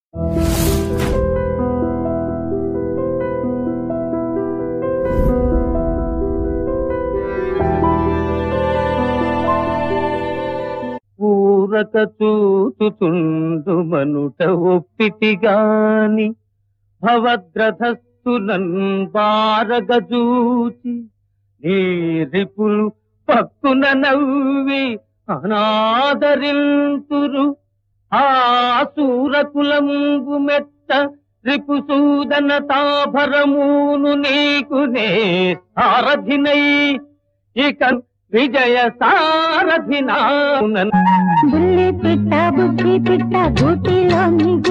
ఊరక చూచుచుండు మనుట ఒప్పితిగాని భవద్రథస్థులన్ బారగజూచి నీ రిపులు పక్కున నవ్వి అనాదరింతురు ఆ సూరకులంబు మెట్ట రిపుసూదన తాభరమును నీకు నే సారథినై ఇక విజయ సారథినానన్ బుల్లి పిట్ట బుద్ధి పిట్ట గూటిలో